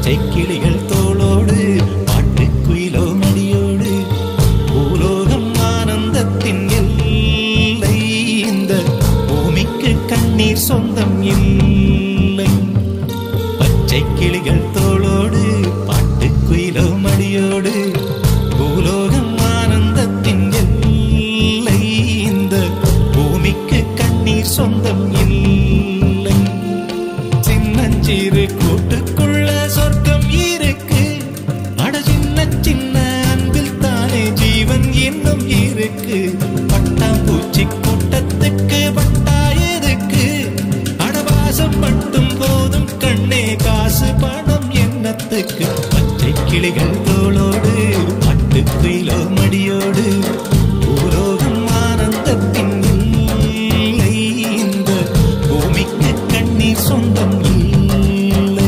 பச்சை கிளிகள் தோளோடு பாட்டுக்குயிலோ மடியோடு பூலோகம் ஆனந்தத்தின் எல்லை இந்த பூமிக்கு கண்ணீர் சொந்தம் இல்லை பச்சை கிளிகள் தோளோடு பாட்டுக்குயிலோ மடியோடு பூலோகம் ஆனந்தத்தின் எல்லை இந்த பூமிக்கு கண்ணீர் சொந்தம் இல்லை சின்னஞ்சிறு கூட்டுக்குள்ள சொர்க்கம் இருக்கு அட சின்ன சின்ன அன்பில் தானே ஜீவன் இன்னும் இருக்கு பட்டாம்பூச்சி கூட்டத்துக்கு பட்டா எதுக்கு அடவாசம் மட்டும் போதும் கண்ணே காசு பணம் என்னத்துக்கு பச்சை கிளிகள் தோளோடு பட்டுக்குயிலோ மடியோடு பூலோகம் ஆனந்தத்தின் இல்லை இந்த பூமிக்கு கண்ணீர் சொந்தம் இல்லை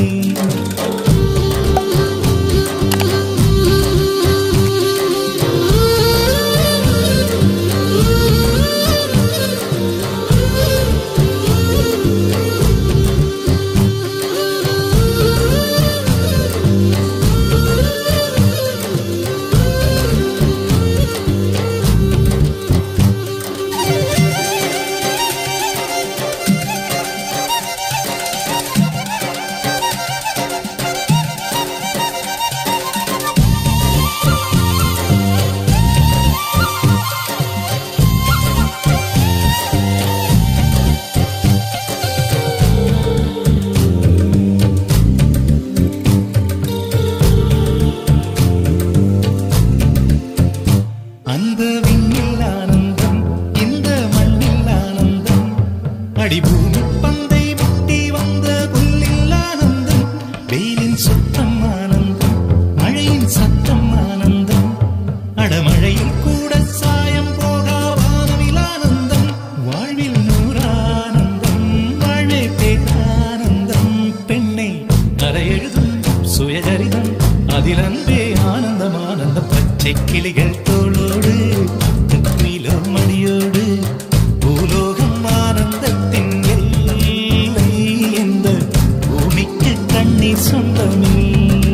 அந்த விண்ணில் ஆனந்தம் இந்த மண்ணில் ஆனந்தம் அடிபூமி பந்தை முட்டி வந்த புல்லில் ஆனந்தம் வெயிலின் சுத்தம் ஆனந்தம் மழையின் சத்தம் ஆனந்தம் அடமழையில் கூட சாயம் போகா வானவில் ஆனந்தம் வாழ்வில் நூறானந்தம் வாழ்வே பேரானந்தம் பெண்ணை கரையெழுதும் சுயசரிதம் அதில் அன்பே ஆனந்தம் ஆனந்தம் பச்சை கிளிகள் தோளோடு குயிலோ மணியோடு பூலோகம் ஆனந்தத்தின் எல்லை இந்த பூமிக்கு கண்ணீர் சொந்தமில்லை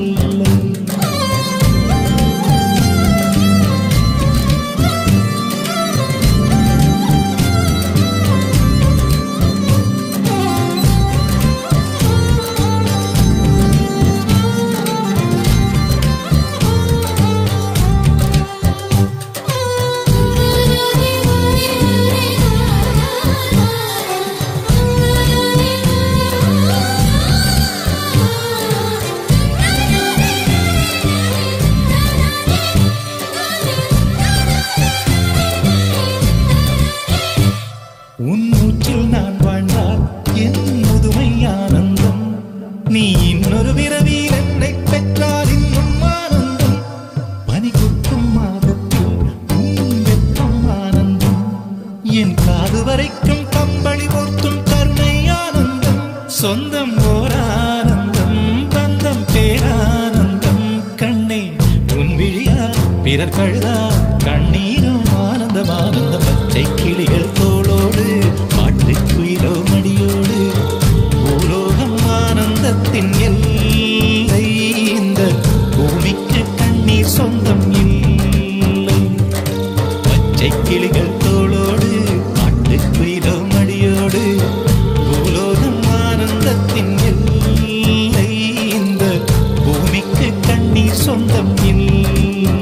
உன் மூச்சில் நான் வாழ்ந்தால் என் முதுமை ஆனந்தம் நீ இன்னொரு விரவியில் என்னை பெற்றால் இன்னும் ஆனந்தம் பனி கொட்டும் மாதத்தில் உன் வெப்பம் ஆனந்தம் என் காது வரைக்கும் கம்பளி போர்த்தும் கருணை ஆனந்தம் சொந்தம் ஓர் ஆனந்தம் பந்தம் பேரானந்தம் கண்ணே உன் விழியா பிறர் கழுதா கண்ணீரும் ஆனந்தம் ஆனந்த பச்சை கிளிகள் தோளோடு பாட்டுக்குயிலோ மடியோடு பூலோகம் ஆனந்தத்தின் எல்லை இந்த பூமிக்கு கண்ணீர் சொந்தம் இல்லை பச்சை கிளிகள் தோளோடு பாட்டுக்குயிலோ மடியோடு பூலோகம் ஆனந்தத்தின் எல்லை இந்த பூமிக்கு கண்ணீர் சொந்தம் இல்லை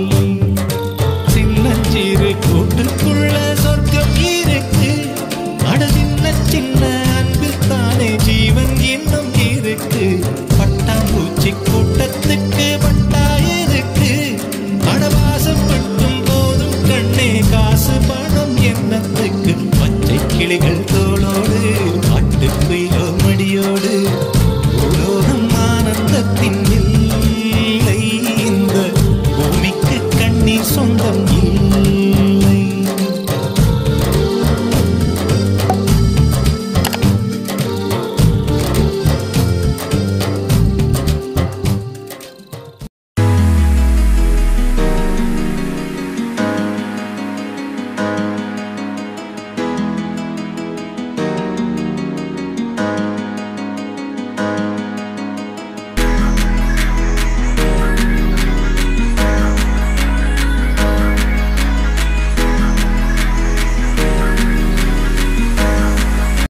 சின்னஞ்சிறு கூட்டுக்குள்ள சொர்க்கம் இருக்கு அட சின்ன சின்ன அன்பில் தானே ஜீவன் இன்னும் இருக்கு பட்டாம்பூச்சி கூட்டத்துக்கு பட்டா எதுக்கு அடவாசம் மட்டும் போதும் கண்ணே காசு பணம் என்னத்துக்கு பச்சை கிளிகள் தோளோடு பாட்டுக்குயிலோ மடியோடு உலோகம் ஆனந்தத்தின்